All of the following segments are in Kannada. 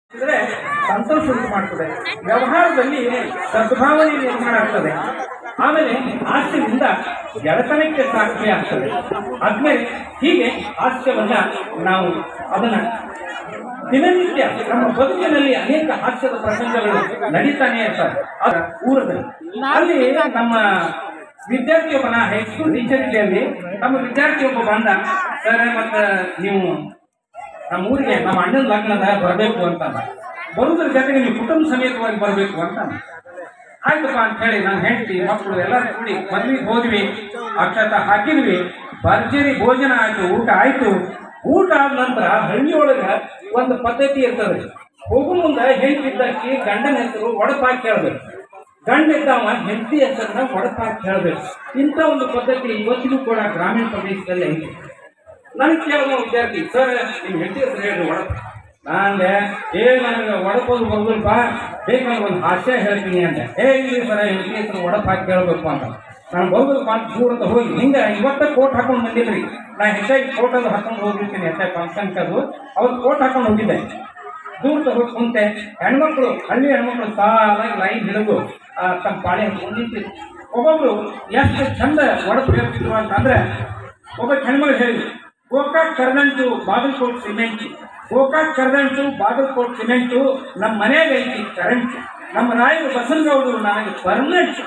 ಇದ್ರೆ ಸಂತೋಷ ಉಂಟು ಮಾಡ್ತದೆ ವ್ಯವಹಾರದಲ್ಲಿ ಸದ್ಭಾವನೆ ನಿರ್ಮಾಣ ಆಗ್ತದೆ ಆಮೇಲೆ ಹಾಸ್ಯದಿಂದ ಗೆಳತನಕ್ಕೆ ಸಾಕ್ಷಿ ಆಗ್ತದೆ ಆದ್ಮೇಲೆ ಹೀಗೆ ಹಾಸ್ಯವನ್ನ ನಾವು ಅದನ್ನ ದಿನನಿತ್ಯ ನಮ್ಮ ಬದುಕಿನಲ್ಲಿ ಅನೇಕ ಹಾಸ್ಯದ ಪ್ರಸಂಗಗಳು ನಡೀತಾನೆ ಇರ್ತವೆ ಅದ ಊರಲ್ಲಿ ಅಲ್ಲಿ ನಮ್ಮ ವಿದ್ಯಾರ್ಥಿಯೊಬ್ಬನ ಹೈಸ್ಕೂಲ್ ಟೀಚರ್ ಇದೆ ಅಲ್ಲಿ ನಮ್ಮ ವಿದ್ಯಾರ್ಥಿಯೊಬ್ಬ ಬಂದ ಸರ್ ಮತ್ತ ನೀವು ನಮ್ಮ ಊರಿಗೆ ನಮ್ಮ ಅಣ್ಣನ ಲಗ್ನದ ಬರಬೇಕು ಅಂತ ಬರುವುದ್ರ ಜೊತೆಗೆ ನೀವು ಕುಟುಂಬ ಸಮೇತವಾಗಿ ಬರಬೇಕು ಅಂತ ಆಯ್ತಪ್ಪ ಅಂತ ಹೇಳಿ ನಾನು ಹೆಂಡತಿ ಮಕ್ಕಳು ಎಲ್ಲರೂ ಕೂಡಿ ಮದ್ವೆಗೆ ಹೋದ್ವಿ ಅಕ್ಷತ ಹಾಕಿದ್ವಿ ಭರ್ಜರಿ ಭೋಜನ ಆಯ್ತು ಊಟ ಆಯ್ತು ಊಟ ಆದ ನಂತರ ಹಳ್ಳಿಯೊಳಗ ಒಂದು ಪದ್ಧತಿ ಇರ್ತದೆ ಹೋಗು ಮುಂದೆ ಹೆಂಡತಿದ್ದಕ್ಕಿ ಗಂಡನ ಹೆಸರು ಒಡಪಾಕಿ ಕೇಳಬೇಕು ಗಂಡ ಇದ್ದವ ಹೆಂಡತಿ ಹೆಸರನ್ನ ಒಡಪಾಕಿ ಕೇಳಬೇಕು ಇಂಥ ಒಂದು ಪದ್ಧತಿ ಇವತ್ತಿಗೂ ಕೂಡ ಗ್ರಾಮೀಣ ಪ್ರದೇಶದಲ್ಲಿ ಐತೆ ನನಗೆ ಕೇಳಿದ ವಿದ್ಯಾರ್ಥಿ ಸರ್ ನಿಮ್ಮ ಹೆಂಡತಿ ಹೆಸರು ಹೇಳಿ ಒಡಪ ನಾಂದೆ ಏ ನನಗೆ ಒಡಕೋದು ಬರೋದಲ್ಪ ಬೇಕಾದ್ರೆ ಒಂದು ಹಾಸ್ಯ ಹೇಳ್ತೀನಿ ಅಂದೆ ಏ ಇಲ್ಲಿ ಸರ್ ಹೆಂಡತಿ ಹೆಸರು ಒಡಪ ಹಾಕಿ ಕೇಳಬೇಕು ಅಂತ ನಾನು ಬರೋದಪ್ಪ ಅಂತ ದೂರ ಅಂತ ಹೋಗಿ ಹಿಂಗೆ ಇವತ್ತ ಕೋಟ್ ಹಾಕೊಂಡು ಬಂದಿದ್ರಿ ನಾ ಹೆಚ್ಚಾಗಿ ಕೋಟ್ ಅದು ಹಾಕೊಂಡು ಹೋಗಿರ್ತೀನಿ ಹೆಚ್ಚಾಗಿ ಫಂಕ್ಷನ್ ಅದು ಅವ್ರು ಕೋಟ್ ಹಾಕೊಂಡು ಹೋಗಿದ್ದೆ ದೂರ ಹೋಗಿ ಕುಂತೆ ಹೆಣ್ಮಕ್ಳು ಹಳ್ಳಿ ಹೆಣ್ಮಕ್ಳು ಸಾಲಾಗಿ ಲೈನ್ ಹಿಡಿದು ಆ, ತಮ್ಮ ಪಾಳಿ ಹಾಕೊಂಡು ನಿಂತಿದ್ರು ಒಬ್ಬೊಬ್ರು ಎಷ್ಟು ಚಂದ ಒಡಪು ಹೇಳ್ತಿದ್ರು ಅಂತಂದ್ರೆ ಒಬ್ಬ ಹೆಣ್ಮಗಳು ಹೇಳಿ ಗೋಕಾಕ್ ಕರ್ದಂಟು ಬಾಗಲಕೋಟ್ ಸಿಮೆಂಟ್ ಗೋಕಾಕ್ ಕರ್ದಂಟು ಬಾಗಲಕೋಟ್ ಸಿಮೆಂಟು ನಮ್ಮ ಮನೆಯಾಗ ಐತಿ ಕರೆಂಟ್ ನಮ್ಮ ರಾಯರು ಬಸನಗೌಡರು ನನಗೆ ಪರ್ಮನೆಂಟ್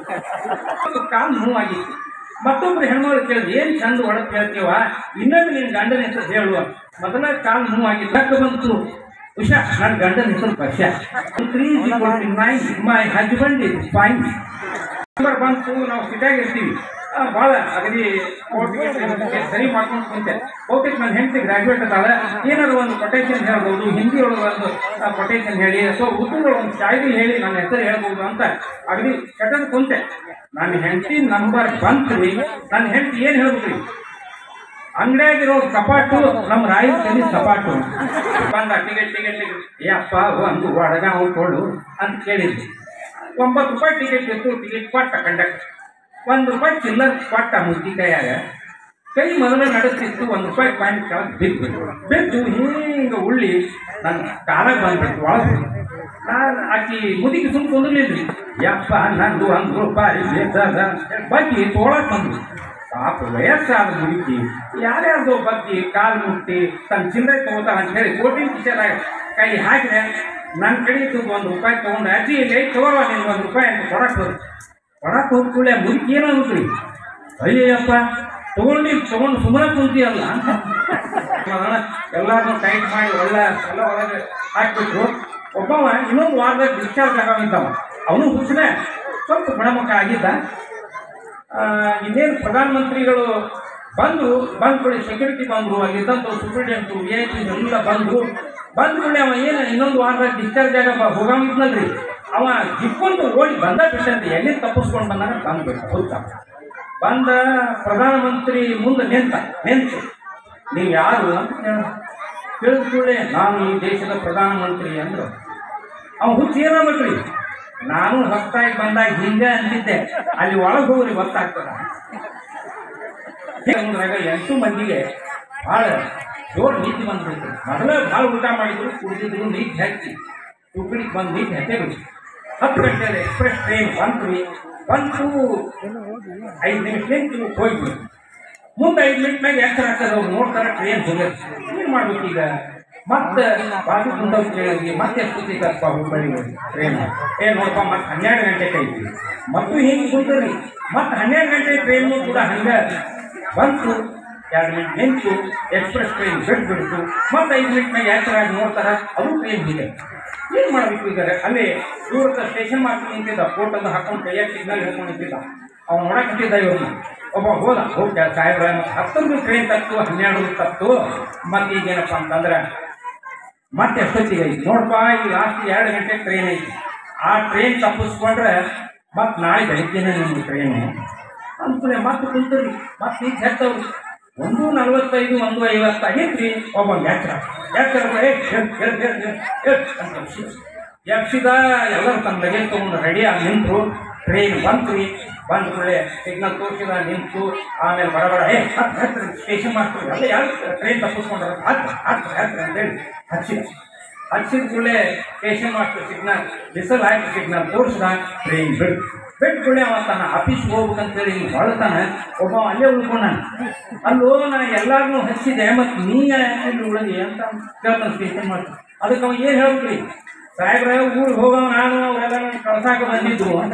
ಕಾಲು ನೋವಾಗಿತ್ತು ಮತ್ತೊಬ್ರು ಹೆಣ್ಮಗಳು ಕೇಳಿದ್ರು ಏನ್ ಚಂದ ಒಡಕ್ ಹೇಳ್ತೀವ ಇನ್ನೊಂದು ನಿನ್ ಗಂಡನ ಹೆಸರು ಹೇಳುವ ಮೊದಲ ಕಾಲು ನೋವಾಗಿತ್ತು ರಕ್ತ ಬಂತು ಉಷಾ ನನ್ನ ಗಂಡನ ಹೆಸರು ಪಕ್ಷ three nine my husband is fine number ಬಂತು ನಾವು ಸಿಟಿಯಾಗಿ ಇರ್ತೀವಿ ಆ, ಭಾಳ ಅಗದಿ ಕೋರ್ಟ್ಗೆ ಸರಿ ಮಾಡ್ಕೊಂಡು ಕುಂತೆ ಓಕೆ ನನ್ನ ಹೆಂಡತಿ ಗ್ರಾಜುಯೇಟ್ ಅದಾಳ ಏನಾದ್ರು ಒಂದು ಕೊಟೇಶನ್ ಹೇಳ್ಬೋದು ಹಿಂದಿ ಒಳಗೆ ಒಂದು ಕೊಟೇಶನ್ ಹೇಳಿ ಅಥವಾ ಉರ್ದು ಒಂದು ಶಾಯರಿ ಹೇಳಿ ನನ್ನ ಹೆಸರು ಹೇಳ್ಬೋದು ಅಂತ ಅಗದಿ ಕೆಟ್ಟದ ಕುಂತೆ ನನ್ನ ಹೆಂಡತಿ ನಂಬರ್ ಬಂತ್ರಿ ನನ್ನ ಹೆಂಡತಿ ಏನು ಹೇಳ್ಬೇಕ್ರಿ ಅಂಗಡಿಯಾಗಿರೋ ಕಪಾಟು ನಮ್ಮ ರಾಯರ ತಲೆ ಸಪಾಟು ಬಂದ ಟಿಕೆಟ್ ಟಿಕೆಟ್ ಟಿಕೆಟ್ ಏ ಅಪ್ಪ ಒಂದು ಒಡಗ ಅವ್ನು ಕೊಡು ಅಂತ ಕೇಳಿದ್ವಿ ಒಂಬತ್ತು ರೂಪಾಯಿ ಟಿಕೆಟ್ ಇತ್ತು ಟಿಕೆಟ್ ಕೊಟ್ಟ ಕಂಡಕ್ಟರ್ ಒಂದು ರೂಪಾಯಿ ಚಿಲ್ಲರ್ ಕೊಟ್ಟ ಮುದ್ದಿ ಕೈಯಾಗ ಕೈ ಮೊದಲೇ ನಡೆಸ್ತಿತ್ತು ಒಂದು ರೂಪಾಯಿ ಪಾಯಿಂಟ್ ಕೆಳಗೆ ಬಿದ್ದು ಬಿದ್ದು ಹಿಂಗೆ ಉಳ್ಳಿ ನನ್ನ ಕಾಲಾಗ ಬಂದ್ಬಿಟ್ಟು ಒಳಗೆ ನಾನು ಆಕಿ ಮುದಿಗೆ ಸುಮ್ಮನೆ ಕುಂದಿರ್ಲಿಲ್ರಿ ಯಪ್ಪ ನಂದು ಒಂದು ರೂಪಾಯಿ ಬೇಕದ ಬಾಕಿ ತೋಳಕ್ ಬಂದ್ವಿ ಪಾಪ ವಯಸ್ಸಾದ ಮುದುಕಿ ಯಾರ್ಯಾರ್ದೋ ಬಗ್ಗೆ ಕಾಲು ಮುಟ್ಟಿ ತನ್ನ ಚಿಲ್ಲರೆ ತಗೋತಾಳ ಅಂತ ಹೇಳಿ ಕೋಟಿನ ಕಿಶದಾಗ ಕೈ ಹಾಕಿದೆ ನನ್ನ ಕಡೆ ಇದ್ದು ಒಂದು ರೂಪಾಯಿ ತೊಗೊಂಡು ಅಜ್ಜಿ ಇಲ್ಲಿ ತಗೋರುವ ನೀನು ಒಂದು ರೂಪಾಯಿ ಅಂತ ಕೊಡಕ್ಕೆ ಹೋದ್ ಕೊಡಕ್ಕೆ ಹೋಗ್ಕೊಳ್ಳೆ ಮುದುಕಿ ಏನೋ ಅನ್ಕ್ರಿ ಅಯ್ಯಯ್ಯಪ್ಪ ತಗೊಂಡು ತಗೊಂಡು ಸುಮ್ಮನೆ ಕುಂತಿಯಲ್ಲ ಅಂತ ಎಲ್ಲಾರನ್ನೂ ಟೈಟ್ ಮಾಡಿ ಒಳ್ಳೆ ಎಲ್ಲ ಒಳಗೆ ಹಾಕ್ಬಿಟ್ರು ಒಬ್ಬವ ಇನ್ನೊಂದು ವಾರದಾಗ ಡಿಸ್ಚಾರ್ಜ್ ಆಗೋವಿದ್ದವ ಅವನು ಹುಚ್ಚನೆ ಸ್ವಲ್ಪ ಗುಣಮುಖ ಆಗಿದ್ದ ಆ, ಇನ್ನೇನು ಪ್ರಧಾನಮಂತ್ರಿಗಳು ಬಂದರು ಬಂದ ಕೂಡಲೇ ಸೆಕ್ಯೂರಿಟಿ ಬಂದರು ಅಲ್ಲಿದ್ದಂಥ ಸೂಪ್ರಿಟೆಂಟು ವಿ ಐ ಪಿ ಎಲ್ಲ ಬಂದರು ಬಂದ ಕೂಡಲೇ ಅವ ಏನು ಇನ್ನೊಂದು ವಾರದಾಗ ಡಿಸ್ಚಾರ್ಜ್ ಆಗ ಹೋಗಂಗಿದ್ನಲ್ರಿ ಅವ ಜಿಕ್ಕೊಂಡು ಓಡಿ ಬಂದ ಬಿಟ್ಟಂತೆ ಎಲ್ಲಿ ತಪ್ಪಿಸ್ಕೊಂಡು ಬಂದಾಗ ಬಂದ್ಬಿಟ್ಟು ಹುಚ್ಚ ಬಂದ ಪ್ರಧಾನಮಂತ್ರಿ ಮುಂದೆ ನಿಂತ ನಿಂತು ನೀವು ಯಾರು ಅಂತ ಕೇಳ ಕೇಳಿದ ಕೂಡಲೇ ನಾನು ಈ ದೇಶದ ಪ್ರಧಾನಮಂತ್ರಿ ಅಂದ್ರು ಅವ ಹುಚ್ಚ ಏನಾಗ್ಬೇಕ್ರಿ ನಾನು ಹೊಸ್ತಾಗಿ ಬಂದಾಗ ಹಿಂಗೆ ಅಂತಿದ್ದೆ ಅಲ್ಲಿ ಒಳಗೆ ಹೋಗ್ರಿ ಗೊತ್ತಾಗ್ತದ ಮುಂದ್ರಾಗ ಎಂಟು ಮಂದಿಗೆ ಭಾಳ ಜೋರು ನೀತಿ ಬಂದ್ಬಿಡ್ತು ಮೊದಲೇ ಭಾಳ ಊಟ ಮಾಡಿದ್ರು ಕುಡಿದಿದ್ರು ನೀತಿ ಹಾಕಿ ಟುಕಡಿಗೆ ಬಂದು ನೀತಿ ಹಾಕೇಬಿಟ್ಟು ಹತ್ತು ಗಂಟೆಯಲ್ಲಿ ಎಕ್ಸ್ಪ್ರೆಸ್ ಟ್ರೈನ್ ಬಂತು ಬಂತು ಐದು ನಿಮಿಷ ನಿಂತು ಹೋಗ್ಬಿಡು ಮುಂದೆ ಐದು ಮಿನಿಟ್ ಮ್ಯಾಗ ಎಚ್ಚರ ಆಗ್ತದೆ ಅವ್ರು ನೋಡ್ತಾರೆ ಟ್ರೈನ್ ಹೋಗ್ಯದ ಏನು ಮಾಡ್ಬೇಕು ಈಗ ಮತ್ತೆ ಬಾಜು ಕುಂದವ್ ಕೇಳಿದ್ವಿ ಮತ್ತೆ ಎಷ್ಟೊತ್ತಿಗಪ್ಪ ಹುಬ್ಬಳ್ಳಿಗೆ ಟ್ರೈನ್ ಏ ನೋಡಪ್ಪ ಮತ್ತೆ ಹನ್ನೆರಡು ಗಂಟೆ ಕೈತಿ ಮತ್ತು ಹಿಂಗೆ ಕುಂತರಿ ಮತ್ತೆ ಹನ್ನೆರಡು ಗಂಟೆ ಟ್ರೈನು ಕೂಡ ಹಂಗೆ ಬಂತು ಎರಡು ಮಿನಿಟ್ ನಿಂತು ಎಕ್ಸ್ಪ್ರೆಸ್ ಟ್ರೈನ್ ಬಿಟ್ಟು ಬಿಡ್ತು ಮತ್ತೆ ಐದು ಮಿನಿಟ್ ಮ್ಯಾಗ ಎಚ್ಚರ ಆಗಿ ನೋಡ್ತಾರೆ ಅದು ಟ್ರೈನ್ ಹೀಗೆ ಏನು ಮಾಡಬೇಕು ಈಗ ಅಲ್ಲಿ ದೂರದ ಸ್ಟೇಷನ್ ಮಾತ್ರ ನಿಂತಿದ್ದ ಫೋಟೋದು ಹಾಕೊಂಡು ಕೈಯಾಗ ಸಿಗ್ನಲ್ ಹೇಳ್ಕೊಂಡು ನಿಂತಿದ್ದ ಅವ್ನು ನೋಡಕ್ಕಿದ್ದ ಇವ್ರನ್ನ ಒಬ್ಬ ಹೋದ ಹೋಗ್ತಾ ಸಾಹೇಬ್ರ ಹತ್ತೊಂದು ಟ್ರೈನ್ ತತ್ತು ಹನ್ನೆರಡು ತತ್ತು ಮತ್ತೆ ಈಗೇನಪ್ಪ ಅಂತಂದ್ರೆ ಮತ್ತೆ ಎಷ್ಟೊತ್ತಿಗೆ ಐತಿ ನೋಡಪ್ಪ ಈ ಲಾಸ್ಟ್ ಎರಡು ಗಂಟೆ ಟ್ರೈನ್ ಐತಿ ಆ ಟ್ರೈನ್ ತಪ್ಪಿಸ್ಕೊಂಡ್ರೆ ಮತ್ತೆ ನಾಳೆ ಬೆಳಿಗ್ಗೆನೇ ನಿಮ್ಮ ಟ್ರೈನು ಅಂದ್ಕೂಲೆ ಮತ್ತೆ ಕುಂತರಿ ಮತ್ತೆ ಈಗ ಹೆತ್ತವ್ರು ಒಂದು ನಲ್ವತ್ತೈದು ಒಂದು ಐವತ್ತು ಆಗೈತ್ರಿ ಒಬ್ಬ ಎಚ್ಚರ ಎಚ್ಚರ ಏ ಹೇಳ್ ಹೇಳ್ ಹೇಳ್ ಹೇಳ್ ಹೇಳ್ ಅಂತ ಎಬ್ಸಿದ. ಎಬ್ಸಿದ ಎಲ್ಲರೂ ತಮ್ಮ ಲಗೇಜ್ ತೊಗೊಂಡು ರೆಡಿಯಾಗಿ ನಿಂತರು ಟ್ರೈನ್ ಬಂತ್ರಿ ಬಂದ ಕೂಡಲೇ ಸಿಗ್ನಲ್ ತೋರಿಸಿದ ನಿಂತು ಆಮೇಲೆ ಬಡಬಡ ಏ ಹತ್ತು ಹತ್ತು ಸ್ಟೇಷನ್ ಮಾಡ್ತೀವಿ ಅಲ್ಲ ಯಾರು ಟ್ರೈನ್ ತಪ್ಪಿಸ್ಕೊಂಡ್ರ ಹತ್ತು ಹತ್ತು ಹತ್ತು ಅಂತೇಳಿ ಹಚ್ಚಿದ ಹಚ್ಚಿದ ಕೂಡಲೇ ಸ್ಟೇಷನ್ ಮಾಸ್ಟರ್ ಸಿಗ್ನಲ್ ಬಿಸಿಲು ಹಾಕಿ ಸಿಗ್ನಲ್ ತೋರಿಸ್ದ ಟ್ರೈನ್ ಬಿಡ್ ಬಿಟ್ಟು ಕೂಡಲೇ ಅವ ತನ್ನ ಆಫೀಸ್ಗೆ ಹೋಗ್ಬೇಕಂತೇಳಿ ಹಿಂಗೆ ಹೊಳ್ತಾನೆ ಒಬ್ಬ ಅಲ್ಲೇ ಉಳ್ಕೊಂಡಾನ ಅಲ್ಲೋ ನಾ ಎಲ್ಲಾರನ್ನೂ ಹಚ್ಚಿದೆ ಮತ್ತು ನೀ ಯಾಕೆ ಉಳಿದಿ ಅಂತ ಕೇಳ್ತಾನೆ ಸ್ಟೇಷನ್ ಮಾಸ್ಟರ್ ಅದಕ್ಕೆ ಅವ ಏನು ಹೇಳ್ಬಿಟ್ರಿ ಸಾಹೇಬ್ರ ಊರಿಗೆ ಹೋಗೋ ನಾನು ಅವರೆಲ್ಲ ನನ್ನ ಕಳ್ಸಾಕ ಬಂದಿದ್ರು ಅಂತ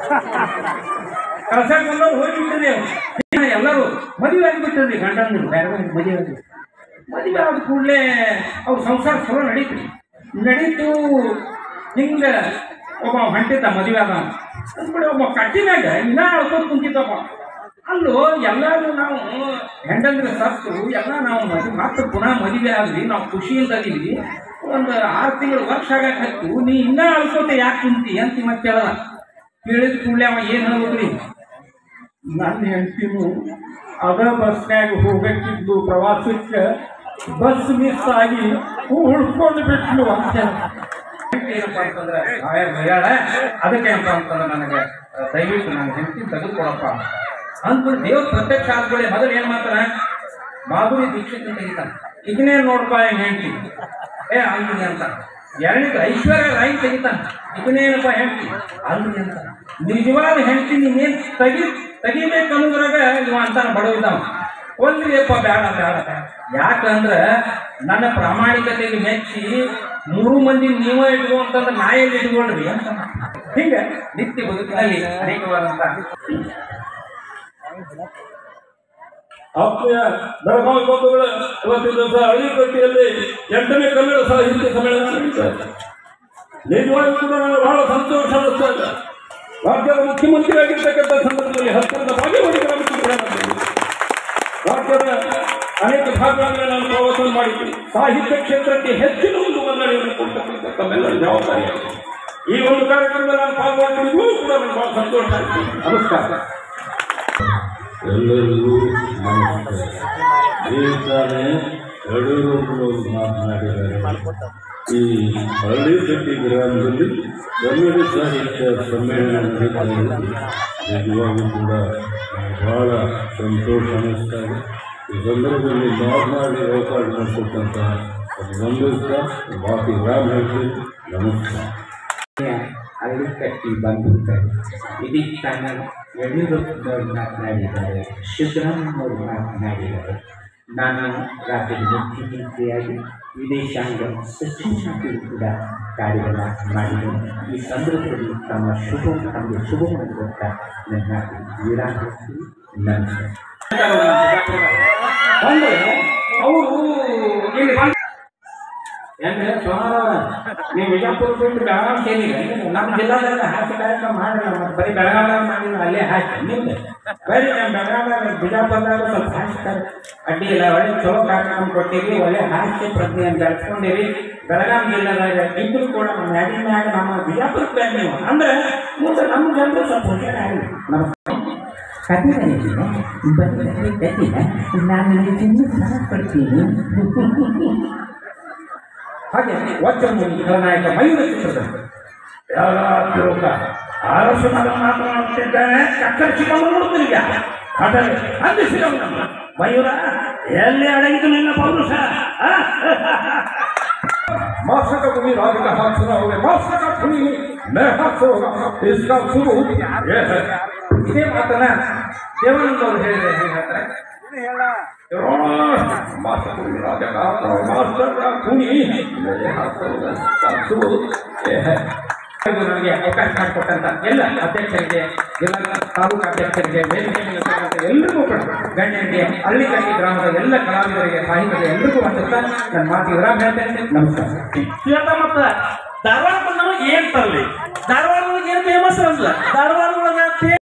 ಕಳ್ಸಾಕ ಬಂದವ್ರು ಹೋಗ್ಬಿಟ್ಟಿದೆ ಎಲ್ಲರೂ ಮದುವೆ ಆಗಿಬಿಟ್ಟಿದ್ರಿ ಗಂಡಂದ್ರು ಬೇರೆ ಬೇರೆ ಮದುವೆ ಆಗಿ ಮದುವೆ ಆದ ಕೂಡಲೇ ಅವ್ರ ಸಂಸಾರ ಚಲೋ ನಡೀತು ನಡೀತು ಹಿಂಗೆ ಒಬ್ಬ ಹೊಂಟಿದ್ದ ಮದುವೆ ಆದ ಅಂದ್ಬಿಡಿ ಒಬ್ಬ ಕಟ್ಟಿನಾಗ ಇನ್ನ ಅಳ್ಕೊಂಡು ಕುಂತಿದ್ದಪ್ಪ ಅಲ್ಲೋ ಎಲ್ಲರೂ ನಾವು ಹೆಂಡಂದ್ರೆ ಸತ್ತು ಎಲ್ಲ ನಾವು ಮದುವೆ ಮತ್ತೆ ಪುನಃ ಮದುವೆ ಆದ್ವಿ ನಾವು ಖುಷಿಯಿಂದ ಅದೀವಿ ಒಂದು ಆರು ತಿಂಗಳು ವರ್ಷ ಆಗಕ್ಕೆ ಹತ್ತು ನೀ ಇನ್ನೂ ಅಳ್ಕೋತೆ ಯಾಕೆ ಕುಂತಿ ಅಂತ ಮತ್ತೆ ಕೇಳದ ಕೇಳಿದ ಕೂಡಲೇ ಅವ ಏನು ಹೇಳ್ಬೇಕ್ರಿ ನನ್ನ ಹೆಂಡತಿನು ಅದ ಬಸ್ನ್ಯಾಗ ಹೋಗಕ್ಕಿದ್ದು ಪ್ರವಾಸಕ್ಕೆ ಬಸ್ ಮಿಸ್ ಆಗಿ ಉಳ್ಕೊಂಡು ಬಿಟ್ಲು ಅಂತ ಏನಪ್ಪ ಅಂತಂದ್ರೆ ಸಾಯರ್ ಮರ್ಯಾಳ ಅದಕ್ಕೆ ಏನಪ್ಪ ಅಂತಂದ್ರೆ ನನಗೆ ಅಹ್, ದಯವಿಟ್ಟು ನನ್ನ ಹೆಂಡತಿ ತೆಗೆದುಕೊಡಪ್ಪ ಅಂದ್ಬಿಟ್ಟು ದೇವ್ರ ಪ್ರತ್ಯಕ್ಷ ಆದ್ಕೊಳ್ಳಿ ಮೊದಲು ಏನು ಮಾಡ್ತಾನೆ ಮಾಧುರಿ ದೀಕ್ಷಿತ್ ತೆಗಿತಾನೆ ಇದನ್ನೇ ನೋಡ್ಪ ಹೆಂಗ್ ಹೆಂಡತಿ ಏ ಅಂತೀನಿ ಅಂತ ಎರಡನೇದು ಐಶ್ವರ್ಯ ರಾಯ್ ತೆಗಿತಾನೆ ಇದನ್ನೇನಪ್ಪ ಹೆಂಡತಿ ಅಂತೀನಿ ಅಂತ ನಿಜವಾದ ಹೆಂಡತಿ ನೀನೇನು ತೆಗಿ ತೆಗಿಬೇಕು ಅನ್ನೋದ್ರಾಗ ಇವ ಅಂತಾನೆ ಬಡವಿದ್ದಾವ ಒಂದ್ರಿಯಪ್ಪ ಬೇಡ ಬೇಡ ಬೇಡ. ಯಾಕಂದ್ರೆ ನನ್ನ ಪ್ರಾಮಾಣಿಕತೆಗೆ ಮೆಚ್ಚಿ ಮೂರು ಮಂದಿ ನೀವೇ ಇಟ್ಕೊ ಅಂತಂದ್ರೆ ನಾ ಎಲ್ಲಿ ಇಟ್ಕೊಳ್ರಿ ಅಂತ ಹಿಂಗೆ ನಿತ್ಯ ಬದುಕಿನಲ್ಲಿ ಅನೇಕವಾದಂತ ಆತ್ಮೀಯ ಬೆಳಗಾವಿ ಬಂಧುಗಳ ಇವತ್ತಿನ ದಿವಸ ಅಳಿಕಟ್ಟಿಯಲ್ಲಿ ಎಂಟನೇ ಕನ್ನಡ ಸಾಹಿತ್ಯ ಸಮ್ಮೇಳನ ನಡೀತಾ ಇದೆ ನಿಜವಾಗಿಯೂ ಕೂಡ ನನಗೆ ಬಹಳ ಸಂತೋಷ ಅನ್ನಿಸ್ತಾ ಇದೆ ರಾಜ್ಯದ ಮುಖ್ಯಮಂತ್ರಿಯಾಗಿರ್ತಕ್ಕಂಥ ಸಂದರ್ಭದಲ್ಲಿ ಹತ್ತಿರದ ಭಾಗವಹಿಗಳ ರಾಜ್ಯದ ಅನೇಕ ಭಾಗಗಳಲ್ಲಿ ನಾನು ಪ್ರವಾಸ ಮಾಡಿದ್ದೀನಿ ಸಾಹಿತ್ಯ ಕ್ಷೇತ್ರಕ್ಕೆ ಹೆಚ್ಚಿನ ಒಂದು ಮನ್ನಣೆಯನ್ನು ಕೊಡ್ತಕ್ಕಂಥ ತಮ್ಮೆಲ್ಲರ ಜವಾಬ್ದಾರಿಯಾಗಿದೆ ಈ ಒಂದು ಕಾರ್ಯಕ್ರಮದಲ್ಲಿ ನಾನು ಪಾಲ್ಗೊಂಡಿದ್ದು ಕೂಡ ನನಗೆ ಬಹಳ ಸಂತೋಷ ಆಯಿತು ನಮಸ್ಕಾರ ಎಲ್ಲರಿಗೂ ನಮಸ್ಕಾರ ಈ ತಾನೇ ಯಡಿಯೂರಪ್ಪನವರು ಮಾತನಾಡಿದ್ದಾರೆ ಈ ಹಳ್ಳಿಕಟ್ಟಿ ಗ್ರಾಮದಲ್ಲಿ ಕನ್ನಡ ಸಾಹಿತ್ಯ ಸಮ್ಮೇಳನ ನಡೀತಾ ಇದೆ ನಿಜವಾಗೂ ಕೂಡ ನನಗೆ ಬಹಳ ಸಂತೋಷ ಅನ್ನಿಸ್ತಾ ಇದೆ ಈ ಸಂದರ್ಭದಲ್ಲಿ ಮಾತನಾಡಿ ಅವಕಾಶ ಮಾಡಿಕೊಟ್ಟಂತಹ ಗಂಭೀರ್ತಾ ಬಾಕಿ ಗ್ರಾಮ ಹೇಳ್ತೀನಿ ನಮಸ್ಕಾರ ಅಲ್ಲಿ ಕಟ್ಟಿ ಬಂದಿರ್ತಾರೆ ಇದಕ್ಕೆ ತಾನ ಯಡಿಯೂರಪ್ಪನವ್ರು ಮಾತನಾಡಿದ್ದಾರೆ ಸಿದ್ದರಾಮಯ್ಯನವರು ಮಾತನಾಡಿದ್ದಾರೆ ನಾನು ರಾಜ್ಯದ ಮುಖ್ಯಮಂತ್ರಿಯಾಗಿ ವಿದೇಶಾಂಗ ಸಚಿವನಾಗಿಯೂ ಕೂಡ ಕಾರ್ಯವನ್ನು ಮಾಡಿದ್ದೇನೆ ಈ ಸಂದರ್ಭದಲ್ಲಿ ತಮ್ಮ ಶುಭ ತಮಗೆ ಶುಭ ಮಾಡುವಂತ ನನ್ನ ವಿರಾಮ ನಮಸ್ಕಾರ ಅಂದ್ರೆ ಅವರು ಇಲ್ಲಿ ಬಂದ್- ಏನ್ರಿ ಸೋಮವಾರ ನೀವು ವಿಜಯಪುರ ಬಿಟ್ಟು ಬೆಳಗಾವಿ ಸೇರಿಲ್ಲ ನಮ್ಮ ಜಿಲ್ಲಾದಾಗ ಹಾಕಿ ಕಾರ್ಯಕ್ರಮ ಮಾಡಿಲ್ಲ ಮತ್ತೆ ಬರೀ ಬೆಳಗಾವಿದಾಗ ಮಾಡಿಲ್ಲ ಅಲ್ಲೇ ಹಾಕಿ ನಿಮ್ದು ಬರೀ ನಮ್ಮ ಬೆಳಗಾವಿದಾಗ ಬಿಜಾಪುರದಾಗ ಸ್ವಲ್ಪ ಹಾಕ್ತಾರೆ ಅಡ್ಡಿ ಇಲ್ಲ ಒಳ್ಳೆ ಚಲೋ ಕಾರ್ಯಕ್ರಮ ಕೊಟ್ಟಿರಿ ಒಳ್ಳೆ ಹಾಸ್ಯ ಪ್ರಜ್ಞೆಯನ್ನು ಬೆಳೆಸ್ಕೊಂಡಿರಿ ಬೆಳಗಾವಿ ಜಿಲ್ಲೆದಾಗ ಇದ್ರು ಕೂಡ ನಮ್ಮ ಯಾಡಿ ಮ್ಯಾಗ ನಮ್ಮ ಬಿಜಾಪುರಕ್ಕೆ ಬೇಡ ನೀವು ಅಂದ್ರೆ ಮುಂದೆ ನಮ್ಮ ಜನರು ಸ್ವಲ್ಪ ಹುಷಾರ ಆಗಲಿ ನಮಸ್ಕಾರ ನಾನು ನಿಮಗೆ ಸಹ ಕೊಡ್ತೀನಿ ಹಾಗೆ ವಜ್ರಮುನಿ ಖಳನಾಯಕ ಮಯೂರ ಚಿತ್ರದಲ್ಲಿ ಎಲ್ಲ ತಿರುಗ ಅರಸನಾದ ಮಾತನಾಡುತ್ತಿದ್ದಾನೆ ಕತ್ತರಿಸಿಕೊಂಡು ನೋಡುತ್ತಿಲ್ಲ ಆದರೆ ಅಂದಿಸಿದವನಮ್ಮ ಮಯೂರ ಎಲ್ಲಿ ಅಡಗಿತು ನಿನ್ನ ಪೌರುಷ ಆ? मास्टर का भूमि राज का हाथ सुना होगा मास्टर का भूमि मैं हाथ से होगा इसका सबूत ये है ಇದೇ ಮಾತನ್ನ ದೇವಾನಂದ ಅವರು ಹೇಳಿದ್ರೆ ಹೇಗೆ ಹೇಳ್ತಾರೆ ಮಾಸ್ಟರ್ ಭೂಮಿ ರಾಜ का हाथ होगा मास्टर का भूमि मेरे हाथ से होगा इसका सबूत ये है ಇದು ನನಗೆ ಅವಕಾಶ ಮಾಡಿಕೊಟ್ಟಂತ ಎಲ್ಲ ಅಧ್ಯಕ್ಷರಿಗೆ ಜಿಲ್ಲಾ ತಾಲೂಕು ಅಧ್ಯಕ್ಷರಿಗೆ ವೇದಿಕೆ ಮೇಲೆ ಇರ್ತಕ್ಕಂಥ ಎಲ್ರಿಗೂ ಕೂಡ ಗಣ್ಯರಿಗೆ ಹಳ್ಳಿಗಟ್ಟಿ ಗ್ರಾಮದ ಎಲ್ಲ ಕಲಾವಿದರಿಗೆ ಸಾಹಿತ್ಯದ ಎಲ್ರಿಗೂ ಅಂತ ನನ್ನ ಮಾತು ವಿರಾಮ ಹೇಳ್ತೇನೆ ನಮಸ್ಕಾರ ಇವತ್ತ ಮತ್ತ ಧಾರವಾಡ ಬಂದವ ಏನ್ ತರ್ಲಿ ಧಾರವಾಡ ಒಳಗೆ ಏನ್ ಫೇಮಸ್ ಅನ್ಸಲ್ಲ ಧಾರವಾಡ ಒಳಗ